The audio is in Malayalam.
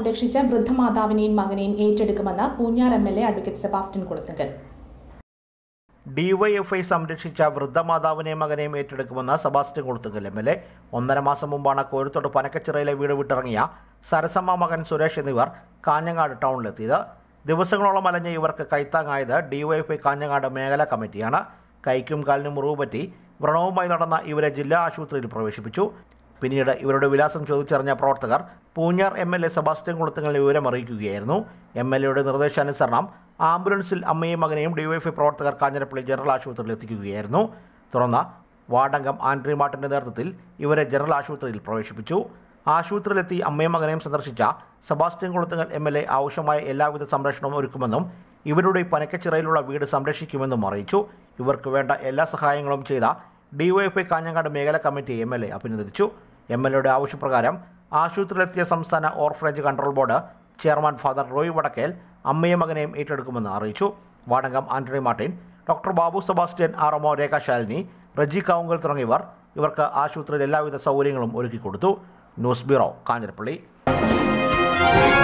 സംരക്ഷിച്ച വൃദ്ധമാതാവിനെയും മകനെയും ഏറ്റെടുക്കുമെന്ന് Poonjar M L A advocate Sebastian Kulathunkal DYFI സംരക്ഷിച്ച വൃദ്ധമാതാവിനെയും മകനെയും ഏറ്റെടുക്കുമെന്ന് Sebastian Koluthunkal M L A ഒന്നര മാസം മുമ്പാണ് കോഴിത്തോട് പനക്കച്ചിറയിലെ വീട് വിട്ടിറങ്ങിയ സരസമ്മ മകൻ സുരേഷ് എന്നിവർ കാഞ്ഞങ്ങാട് ടൗണിലെത്തിയത് ദിവസങ്ങളോളം അലഞ്ഞ ഇവർക്ക് കൈത്താങ്ങായത് ഡിവൈഎഫ്ഐ കാഞ്ഞങ്ങാട് മേഖലാ കമ്മിറ്റിയാണ് കൈക്കും കാലിനും മുറിവ് പറ്റി വ്രണവുമായി നടന്ന ഇവരെ ജില്ലാ ആശുപത്രിയിൽ പ്രവേശിപ്പിച്ചു പിന്നീട് ഇവരുടെ വിലാസം ചോദിച്ചറിഞ്ഞ പ്രവർത്തകർ Poonjar M L A Sebastian Kulathunkal വിവരം അറിയിക്കുകയായിരുന്നു എം എൽ എയുടെ നിർദ്ദേശാനുസരണം ആംബുലൻസിൽ അമ്മയും മകനെയും ഡിവൈഎഫ്ഐ പ്രവർത്തകർ കാഞ്ഞിരപ്പള്ളി ജനറൽ ആശുപത്രിയിൽ എത്തിക്കുകയായിരുന്നു തുടർന്ന് വാർഡംഗം ആൻഡ്രി മാർട്ടിന്റെ നേതൃത്വത്തിൽ ഇവരെ ജനറൽ ആശുപത്രിയിൽ പ്രവേശിപ്പിച്ചു ആശുപത്രിയിലെത്തി അമ്മയും മകനെയും സന്ദർശിച്ച Sebastian Kulathunkal M L A ആവശ്യമായ എല്ലാവിധ സംരക്ഷണവും ഒരുക്കുമെന്നും ഇവരുടെ പനക്കച്ചിറയിലുള്ള വീട് സംരക്ഷിക്കുമെന്നും അറിയിച്ചു ഇവർക്ക് വേണ്ട എല്ലാ സഹായങ്ങളും ചെയ്ത ഡിവൈഎഫ്ഐ കാഞ്ഞങ്ങാട് മേഖലാ കമ്മിറ്റി എം എൽ എ അഭിനന്ദിച്ചു എം എൽ എയുടെ ആവശ്യപ്രകാരം ആശുപത്രിയിലെത്തിയ സംസ്ഥാന orphanage control board chairman father Roy Vadakkel അമ്മയും മകനെയും ഏറ്റെടുക്കുമെന്ന് അറിയിച്ചു വാടകം Antony Martin doctor Babu Sebastian R MO Rekha Shalini Reji Kavunkal തുടങ്ങിയവർ ഇവർക്ക് ആശുപത്രിയിൽ എല്ലാവിധ സൗകര്യങ്ങളും ഒരുക്കി കൊടുത്തു ന്യൂസ് ബ്യൂറോ കാഞ്ഞിരപ്പള്ളി